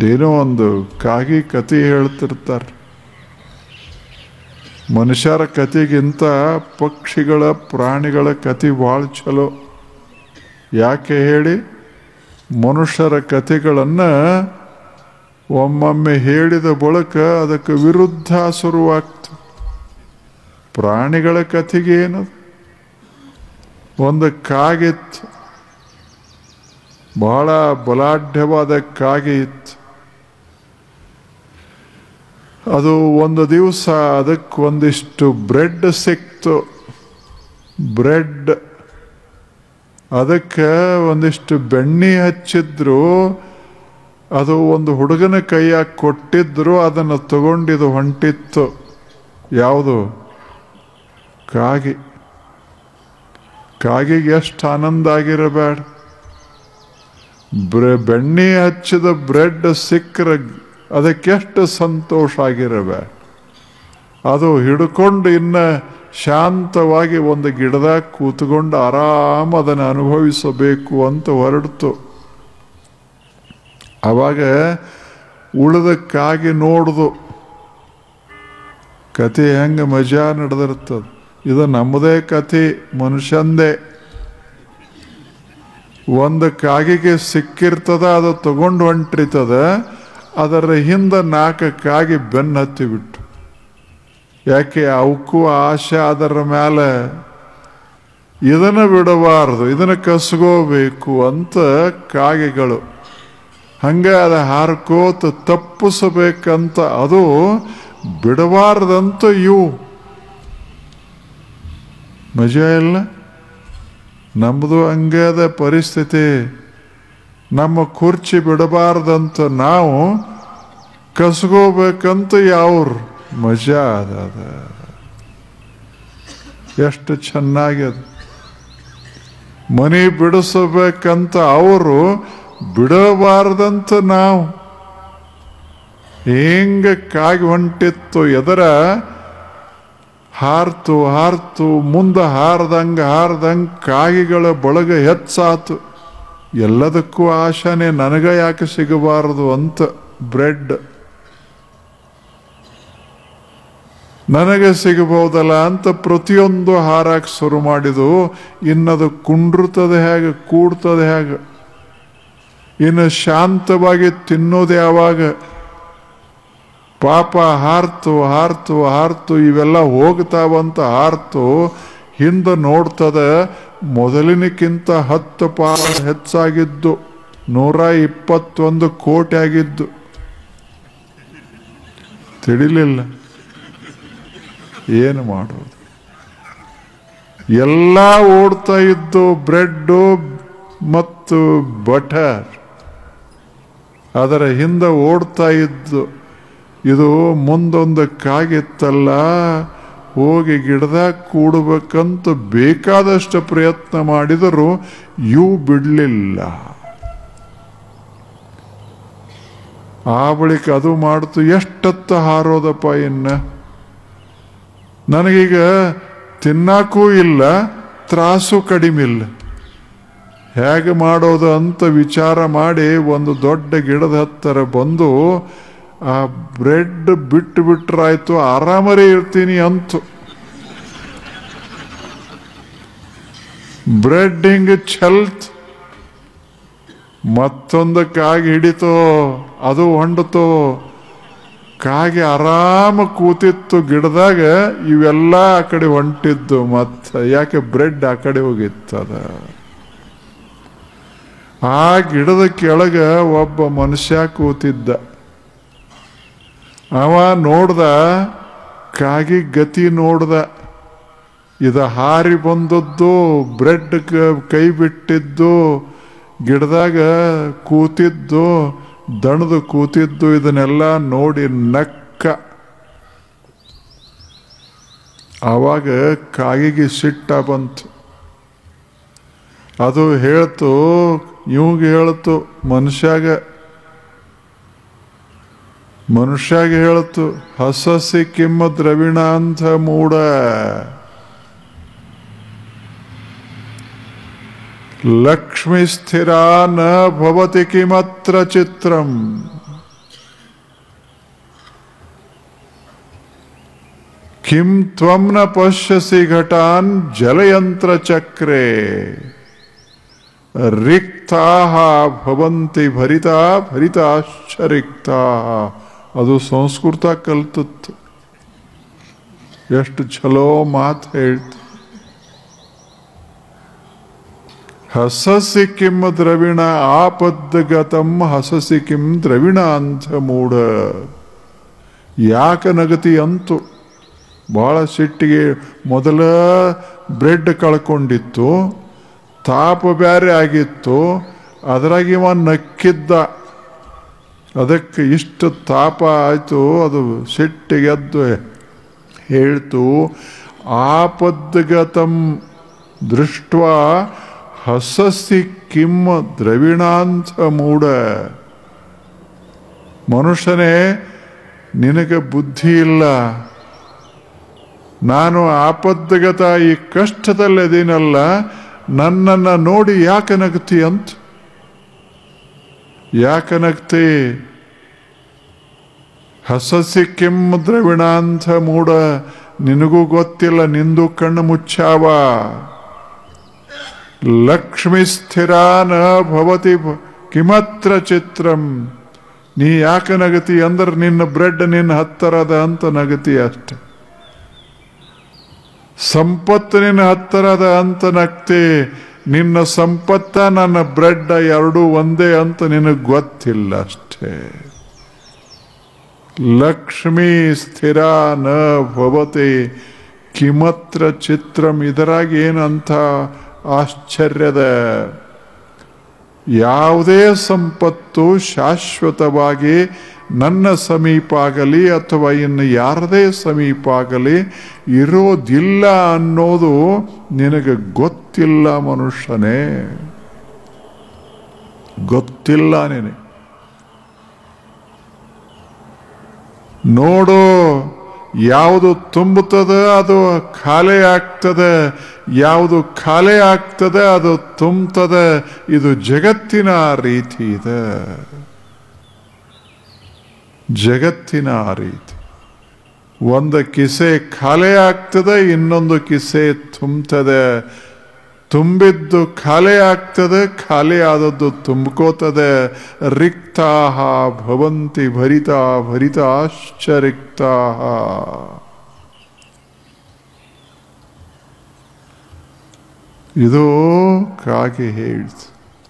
ಏನೋ ಒಂದು ಕಾಗಿ ಕತೆ ಹೇಳ್ತಿರ್ತಾರೆ ಮನುಷ್ಯರ ಕತೆಗಿಂತ ಪಕ್ಷಿಗಳ ಪ್ರಾಣಿಗಳ ಕತೆ ಭಾಳ ಚಲೋ ಯಾಕೆ ಹೇಳಿ ಮನುಷ್ಯರ ಕತೆಗಳನ್ನು ಒಮ್ಮೊಮ್ಮೆ ಹೇಳಿದ ಬಳಿಕ ಅದಕ್ಕೆ ವಿರುದ್ಧ ಶುರುವಾಗ್ತದೆ ಪ್ರಾಣಿಗಳ ಕಥೆಗೆ ಏನದು ಒಂದು ಕಾಗಿತ್ತು ಬಹಳ ಬಲಾಢ್ಯವಾದ ಕಾಗೆ ಇತ್ತು ಅದು ಒಂದು ದಿವಸ ಅದಕ್ಕೆ ಒಂದಿಷ್ಟು ಬ್ರೆಡ್ ಸಿಕ್ತು ಬ್ರೆಡ್ ಅದಕ್ಕೆ ಒಂದಿಷ್ಟು ಬೆಣ್ಣೆ ಹಚ್ಚಿದ್ರು ಅದು ಒಂದು ಹುಡುಗನ ಕೈಯಾಗ ಕೊಟ್ಟಿದ್ರು ಅದನ್ನು ತಗೊಂಡಿದು ಹೊಂಟಿತ್ತು ಯಾವುದು ಕಾಗಿ ಕಾಗಿಗೆ ಎಷ್ಟು ಆನಂದ ಆಗಿರಬೇಡ ಬ್ರೆ ಬೆಣ್ಣೆ ಹಚ್ಚಿದ ಬ್ರೆಡ್ ಸಿಕ್ಕರೆ ಅದಕ್ಕೆಷ್ಟು ಸಂತೋಷ ಆಗಿರಬೇಡ ಅದು ಹಿಡ್ಕೊಂಡು ಇನ್ನ ಶಾಂತವಾಗಿ ಒಂದು ಗಿಡದಾಗ ಕೂತ್ಕೊಂಡು ಆರಾಮ ಅದನ್ನು ಅನುಭವಿಸಬೇಕು ಅಂತ ಹೊರಡ್ತು ಅವಾಗ ಉಳಿದಕ್ಕಾಗಿ ನೋಡ್ದು ಕತೆ ಹೆಂಗೆ ಮಜಾ ನಡೆದಿರ್ತದ ಇದು ನಮ್ಮದೇ ಕತೆ ಮನುಷ್ಯಂದೇ ಒಂದು ಕಾಗಿಗೆ ಸಿಕ್ಕಿರ್ತದ ಅದು ತಗೊಂಡು ಹೊಂಟ್ರಿತದ ಅದರ ಹಿಂದೆ ನಾಲ್ಕು ಕಾಗಿ ಬೆನ್ನು ಹತ್ತಿ ಬಿಟ್ಟು ಯಾಕೆ ಅವಕ್ಕೂ ಆಶೆ ಅದರ ಮೇಲೆ ಇದನ್ನು ಬಿಡಬಾರದು ಇದನ್ನು ಕಸ್ಕೋಬೇಕು ಅಂತ ಕಾಗೆಗಳು ಹಂಗೆ ಅದು ಹಾರ್ಕೋತ ತಪ್ಪಿಸಬೇಕಂತ ಅದು ಬಿಡಬಾರ್ದಂತ ಇವು ಮಜಾ ಇಲ್ಲ ನಮ್ಮದು ಹಂಗೆ ಅದ ಪರಿಸ್ಥಿತಿ ನಮ್ಮ ಕುರ್ಚಿ ಬಿಡಬಾರ್ದಂತ ನಾವು ಕಸ್ಕೋಬೇಕಂತ ಯಾವ್ರು ಮಜಾ ಅದ ಅದ ಎಷ್ಟು ಚೆನ್ನಾಗ್ಯದ ಮನೆ ಬಿಡಿಸಬೇಕಂತ ಅವರು ಬಿಡಬಾರ್ದಂತ ನಾವು ಹೆಂಗ ಕಾಗಿ ಹೊಂಟಿತ್ತು ಎದರ ಹಾರ್ತು ಹಾರ್ತು ಮುಂದೆ ಹಾರ್ದಂಗ ಹಾರ್ದಂಗ ಕಾಗಿಗಳ ಬಳಗ ಹೆಚ್ಚಾತು ಎಲ್ಲದಕ್ಕೂ ಆಶಾನೆ ನನಗ ಯಾಕೆ ಸಿಗಬಾರದು ಅಂತ ಬ್ರೆಡ್ ನನಗೆ ಸಿಗಬಹುದಲ್ಲ ಅಂತ ಪ್ರತಿಯೊಂದು ಹಾರಾಕ್ ಶುರು ಮಾಡಿದು ಇನ್ನದು ಕುಂಡ್ರುತ್ತದೆ ಹೇಗೆ ಕೂಡ್ತದೆ ಹೇಗೆ ಇನ್ನು ಶಾಂತವಾಗಿ ತಿನ್ನೋದು ಯಾವಾಗ ಪಾಪ ಹಾರ್ತು ಹಾರ್ತು ಹಾರ್ತು ಇವೆಲ್ಲ ಹೋಗ್ತಾವಂತ ಹಾರ್ತು ಹಿಂದೆ ನೋಡ್ತದ ಮೊದಲಿನಕ್ಕಿಂತ ಹತ್ತು ಪಾಲ ಹೆಚ್ಚಾಗಿದ್ದು ನೂರ ಇಪ್ಪತ್ತೊಂದು ಕೋಟಿ ಆಗಿದ್ದು ತಿಳಿಲಿಲ್ಲ ಏನು ಮಾಡೋದು ಎಲ್ಲ ಓಡ್ತಾ ಇದ್ದು ಬ್ರೆಡ್ಡು ಮತ್ತು ಬಟರ್ ಅದರ ಹಿಂದೆ ಓಡ್ತಾ ಇದ್ದು ಇದು ಮುಂದೊಂದು ಕಾಗಿತ್ತಲ್ಲ ಹೋಗಿ ಗಿಡದಾಗ ಕೂಡಬೇಕಂತ ಬೇಕಾದಷ್ಟು ಪ್ರಯತ್ನ ಮಾಡಿದರೂ ಇವು ಬಿಡಲಿಲ್ಲ ಆ ಬಳಿಕ ಅದು ಮಾಡ್ತು ಎಷ್ಟತ್ತ ಹಾರೋದಪ್ಪ ಇನ್ನ ನನಗೀಗ ತಿನ್ನಕ್ಕೂ ಇಲ್ಲ ತ್ರಾಸು ಕಡಿಮೆ ಇಲ್ಲ ಹೇಗೆ ಮಾಡೋದು ಅಂತ ವಿಚಾರ ಮಾಡಿ ಒಂದು ದೊಡ್ಡ ಗಿಡದ ಹತ್ತಿರ ಬಂದು ಆ ಬ್ರೆಡ್ ಬಿಟ್ಟು ಬಿಟ್ರಾಯ್ತು ಆರಾಮರೇ ಇರ್ತೀನಿ ಅಂತು ಬ್ರೆಡ್ ಹಿಂಗೆ ಛಲ್ತ್ ಮತ್ತೊಂದು ಕಾಗಿ ಹಿಡಿತೋ ಅದು ಹೊಂಡತೋ ಕಾಗೆ ಆರಾಮ ಕೂತಿತ್ತು ಗಿಡದಾಗ ಇವೆಲ್ಲ ಆ ಕಡೆ ಹೊಂಟಿದ್ದು ಮತ್ತ ಯಾಕೆ ಬ್ರೆಡ್ ಆ ಕಡೆ ಹೋಗಿತ್ತದ ಆ ಗಿಡದ ಕೆಳಗ ಒಬ್ಬ ಮನುಷ್ಯ ಕೂತಿದ್ದ ಅವ ನೋಡ್ದ ಕಾಗಿ ಗತಿ ನೋಡ್ದ ಇದ ಹಾರಿ ಬಂದದ್ದು ಬ್ರೆಡ್ ಕೈ ಬಿಟ್ಟಿದ್ದು ಗಿಡದಾಗ ಕೂತಿದ್ದು ದಣದು ಕೂತಿದ್ದು ಇದನ್ನೆಲ್ಲ ನೋಡಿ ನಕ್ಕ ಆವಾಗ ಕಾಗಿಗೆ ಸಿಟ್ಟ ಬಂತು ಅದು ಹೇಳ್ತು ಇವಂಗೆ ಹೇಳ್ತು ಮನುಷ್ಯಾಗ ಮನುಷ್ಯಾಗ ಹೇಳ್ತು ಹಸಸಿ ಕಿಮ್ಮ ದ್ರವಿಣ ಅಂತ ಮೂಡ ಲಕ್ಷ್ಮಿ ಸ್ಥಿರ ನ ಭವತಿ ಕಿಮತ್ರ ಚಿತ್ರಂ ಕಿಂ ತ್ವಂ ನ ಪಶ್ಯಸಿ ಘಟಾನ್ ಜಲಯಂತ್ರ ಚಕ್ರೆ ರಿಕ್ತಾ ಭವಂತಿ ಭರಿತಾ ಭರಿತಾಶ್ಚ ರಿಕ್ತಾ ಅದು ಸಂಸ್ಕೃತ ಕಲ್ತತ್ತು ಎಷ್ಟು ಚಲೋ ಮಾತು ಹೇಳ್ತು ಹಸಸಿ ಕಿಂ ದ್ರವಿಣ ಆಪದ್ಗತಂ ಹಸಸಿ ಕಿಂ ದ್ರವಿಣ ಅಂತ ಮೂಢ ಯಾಕ ನಗತಿ ಅಂತು ಬಹಳ ಸಿಟ್ಟಿಗೆ ಮೊದಲ ಬ್ರೆಡ್ ಕಳ್ಕೊಂಡಿತ್ತು ತಾಪ ಬ್ಯಾರೆ ಆಗಿತ್ತು ಅದ್ರಾಗ ಇವ ನಕ್ಕಿದ್ದ ಅದಕ್ಕೆ ಇಷ್ಟು ತಾಪ ಆಯಿತು ಅದು ಸಿಟ್ಟಿಗೆದ್ದು ಹೇಳ್ತು ಆಪದ್ಗತಂ ದೃಷ್ಟ ಹಸಸಿ ಕಿಮ್ಮ ದ್ರವಿಣಾಂತ ಮೂಢ ಮನುಷ್ಯನೇ ನಿನಗೆ ಬುದ್ಧಿ ಇಲ್ಲ ನಾನು ಆಪದ್ಗತ ಈ ಕಷ್ಟದಲ್ಲಿದ್ದೀನಲ್ಲ ನನ್ನನ್ನು ನೋಡಿ ಯಾಕೆ ನಗ್ತಿ ಅಂತ ಯಾಕೆ ನಗ್ತಿ ಹಸಸಿ ಕೆಮ್ಮ ದ್ರವಿಣಾಂತ ಮೂಡ ನಿನಗೂ ಗೊತ್ತಿಲ್ಲ ನಿಂದು ಕಣ್ಣು ಮುಚ್ಚಾವ ಲಕ್ಷ್ಮಿ ಸ್ಥಿರ ನ ಭವತಿ ಭ- ಕಿಮತ್ರ ಚಿತ್ರಂ ನೀ ಯಾಕೆ ನಗತಿ ಅಂದ್ರೆ ನಿನ್ನ ಬ್ರೆಡ್ ನಿನ್ನ ಹತ್ತರದ ಅಂತ ನಗತಿ ಅಷ್ಟೆ ಸಂಪತ್ತು ನಿನ್ನ ಹತ್ತರದ ಅಂತ ನಗ್ತಿ ನಿನ್ನ ಸಂಪತ್ತ ನನ್ನ ಬ್ರೆಡ್ ಎರಡೂ ಒಂದೇ ಅಂತ ನಿನಗೆ ಗೊತ್ತಿಲ್ಲ ಅಷ್ಟೇ ಲಕ್ಷ್ಮೀ ಸ್ಥಿರ ನ ಭವತಿ ಕಿಮತ್ರ ಚಿತ್ರಂ ಇದರಾಗ ಏನಂತ ಆಶ್ಚರ್ಯದ ಯಾವುದೇ ಸಂಪತ್ತು ಶಾಶ್ವತವಾಗಿ ನನ್ನ ಸಮೀಪ ಆಗಲಿ ಅಥವಾ ಇನ್ನು ಯಾರದೇ ಸಮೀಪ ಆಗಲಿ ಇರೋದಿಲ್ಲ ಅನ್ನೋದು ನಿನಗೆ ಗೊತ್ತಿಲ್ಲ ಮನುಷ್ಯನೇ ಗೊತ್ತಿಲ್ಲ ನಿನಗೆ ನೋಡು ಯಾವುದು ತುಂಬುತ್ತದೆ ಅದು ಖಾಲಿ ಆಗ್ತದೆ ಯಾವುದು ಖಾಲಿ ಆಗ್ತದೆ ಅದು ತುಂಬುತ್ತದೆ ಇದು ಜಗತ್ತಿನ ರೀತಿ ಇದೆ ಜಗತ್ತಿನ ರೀತಿ ಒಂದು ಕಿಸೆ ಖಾಲಿ ಆಗ್ತದೆ ಇನ್ನೊಂದು ಕಿಸೆ ತುಂಬುತ್ತದೆ ತುಂಬಿದ್ದು ಖಾಲಿ ಆಗ್ತದೆ ಖಾಲಿ ಆದದ್ದು ತುಂಬ್ಕೋತದೆ ರಿಕ್ತಾ ಭವಂತಿ ಭರಿತಾ ಭರಿತಾಶ್ಚ ರಿಕ್ತಾ ಇದು ಕಾಗೆ ಹೇಳ್ತು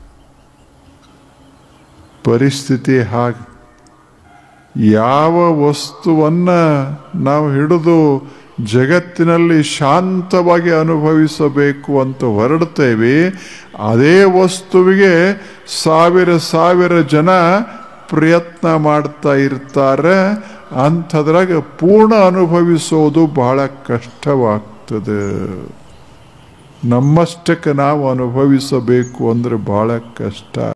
ಪರಿಸ್ಥಿತಿ ಹಾಗೆ ಯಾವ ವಸ್ತುವನ್ನ ನಾವು ಹಿಡಿದು ಜಗತ್ತಿನಲ್ಲಿ ಶಾಂತವಾಗಿ ಅನುಭವಿಸಬೇಕು ಅಂತ ಹೊರಡ್ತೇವೆ ಅದೇ ವಸ್ತುವಿಗೆ ಸಾವಿರ ಸಾವಿರ ಜನ ಪ್ರಯತ್ನ ಮಾಡ್ತಾ ಇರ್ತಾರೆ ಅಂಥದ್ರಾಗ ಪೂರ್ಣ ಅನುಭವಿಸೋದು ಬಹಳ ಕಷ್ಟವಾಗ್ತದೆ ನಮ್ಮಷ್ಟಕ್ಕೆ ನಾವು ಅನುಭವಿಸಬೇಕು ಅಂದ್ರೆ ಬಹಳ ಕಷ್ಟ